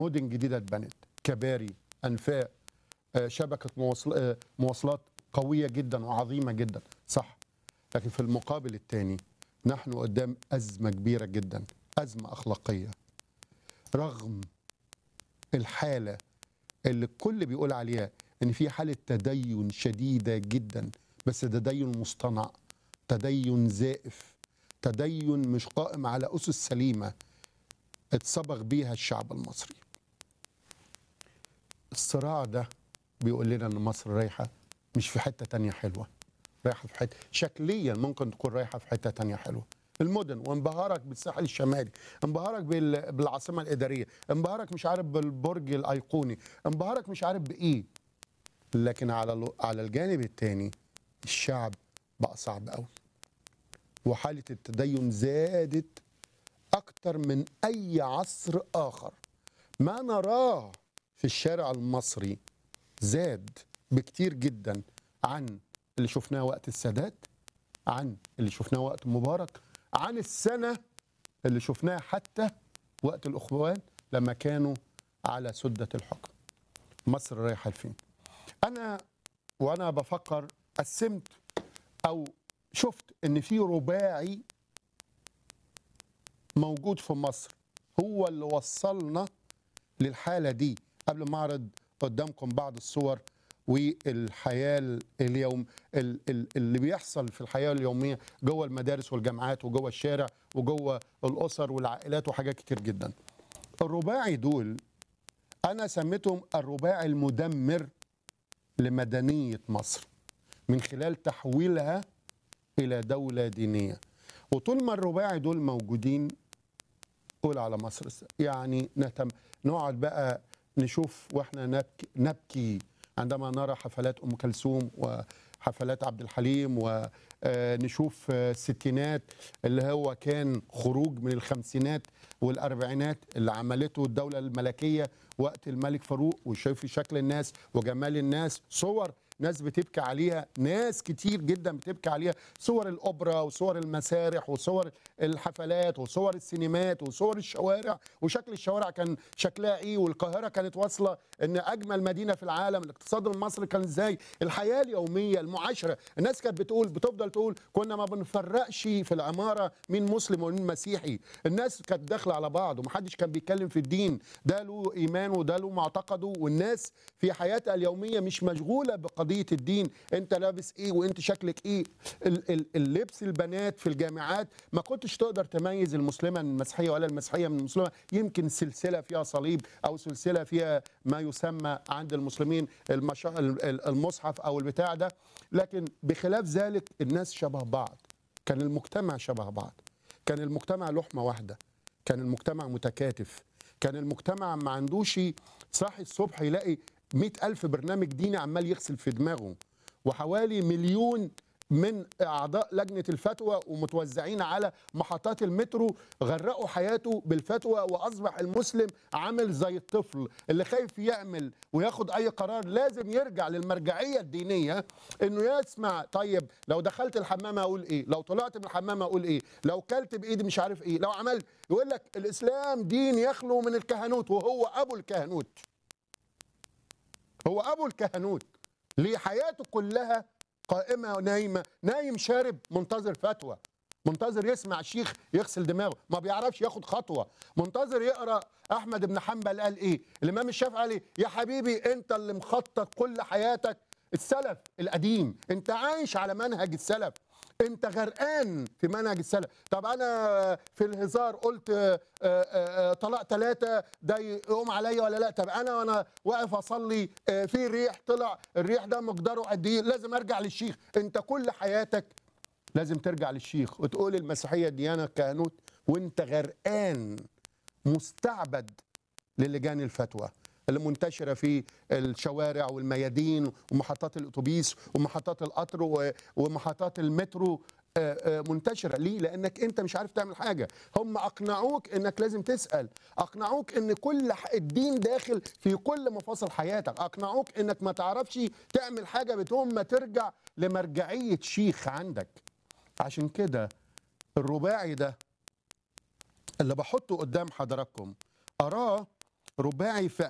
مدن جديده اتبنت كباري انفاق آه، شبكه مواصل- آه، مواصلات قويه جدا وعظيمه جدا صح لكن في المقابل الثاني نحن قدام ازمه كبيره جدا ازمه اخلاقيه رغم الحاله اللي الكل بيقول عليها ان في حاله تدين شديده جدا بس تدين مصطنع تدين زائف تدين مش قائم على اسس سليمه اتصبغ بيها الشعب المصري الصراع ده بيقول لنا ان مصر رايحه مش في حته تانية حلوه رايحه في حته شكليا ممكن تكون رايحه في حته تانية حلوه المدن وانبهارك بالساحل الشمالي انبهارك بال- بالعاصمه الاداريه انبهارك مش عارف بالبرج الايقوني انبهارك مش عارف بايه لكن على ال- على الجانب الثاني الشعب بقى صعب قوي وحاله التدين زادت اكتر من اي عصر اخر ما نراه في الشارع المصري زاد بكتير جدا عن اللي شفناه وقت السادات عن اللي شفناه وقت مبارك عن السنة اللي شفناها حتى وقت الأخوان لما كانوا على سدة الحكم مصر رايحة لفين أنا وأنا بفكر قسمت أو شفت إن في رباعي موجود في مصر هو اللي وصلنا للحالة دي قبل ما أعرض قدامكم بعض الصور والحياة اليوم ال- ال- اللي بيحصل في الحياة اليومية جوه المدارس والجامعات وجوه الشارع وجوه الأسر والعائلات وحاجات كتير جدا الرباعي دول أنا سميتهم الرباعي المدمر لمدنية مصر من خلال تحويلها إلى دولة دينية وطول ما الرباعي دول موجودين قول على مصر يعني نتم نقعد بقى نشوف واحنا نبكي, نبكي عندما نرى حفلات ام كلثوم وحفلات عبد الحليم ونشوف الستينات اللي هو كان خروج من الخمسينات والاربعينات اللي عملته الدوله الملكيه وقت الملك فاروق وشايف شكل الناس وجمال الناس صور ناس بتبكي عليها ناس كتير جدا بتبكي عليها صور الاوبرا وصور المسارح وصور الحفلات وصور السينمات وصور الشوارع وشكل الشوارع كان شكلها ايه والقاهره كانت واصله ان اجمل مدينه في العالم الاقتصاد المصري كان ازاي الحياه اليوميه المعاشره الناس كانت بتقول بتفضل تقول كنا ما بنفرقش في العماره مين مسلم ومين مسيحي الناس كانت داخله على بعض ومحدش كان بيتكلم في الدين ده له ايمان وده له معتقده والناس في حياتها اليوميه مش مشغوله بقضيه الدين انت لابس ايه وانت شكلك ايه ال- ال- اللبس البنات في الجامعات ما كنتش تقدر تميز المسلمه من المسيحيه ولا المسيحيه من المسلمه يمكن سلسله فيها صليب او سلسله فيها ما يسمى عند المسلمين المشا... ال- ال- المصحف او البتاع ده لكن بخلاف ذلك الناس شبه بعض كان المجتمع شبه بعض كان المجتمع لحمه واحده كان المجتمع متكاتف كان المجتمع ما عندوش صاحي الصبح يلاقي مئة ألف برنامج ديني عمال يغسل في دماغه وحوالي مليون من أعضاء لجنة الفتوى ومتوزعين على محطات المترو غرقوا حياته بالفتوى وأصبح المسلم عامل زي الطفل اللي خايف يعمل وياخد أي قرار لازم يرجع للمرجعية الدينية إنه يسمع طيب لو دخلت الحمام أقول إيه لو طلعت من الحمام أقول إيه لو كلت بإيدي مش عارف إيه لو عملت يقول لك الإسلام دين يخلو من الكهنوت وهو أبو الكهنوت هو ابو الكهنوت ليه حياته كلها قائمه ونايمه نايم شارب منتظر فتوى منتظر يسمع الشيخ يغسل دماغه ما بيعرفش ياخد خطوه منتظر يقرا احمد بن حنبل قال ايه الامام الشافعي قال ايه يا حبيبي انت اللي مخطط كل حياتك السلف القديم انت عايش على منهج السلف انت غرقان في منهج السلف طب انا في الهزار قلت آه، آه، آه، طلاق ثلاثة ده يقوم عليا ولا لا طب انا وانا واقف اصلي آه، في ريح طلع الريح ده مقداره قد ايه لازم ارجع للشيخ انت كل حياتك لازم ترجع للشيخ وتقول المسيحيه ديانه كهنوت وانت غرقان مستعبد للجان الفتوى اللي منتشره في الشوارع والميادين ومحطات الاتوبيس ومحطات القطر و- ومحطات المترو آه، آه، منتشره ليه لانك انت مش عارف تعمل حاجه هم اقنعوك انك لازم تسال اقنعوك ان كل ح- الدين داخل في كل مفاصل حياتك اقنعوك انك ما تعرفش تعمل حاجه بدون ما ترجع لمرجعيه شيخ عندك عشان كده الرباعي ده اللي بحطه قدام حضراتكم أراه رباعي في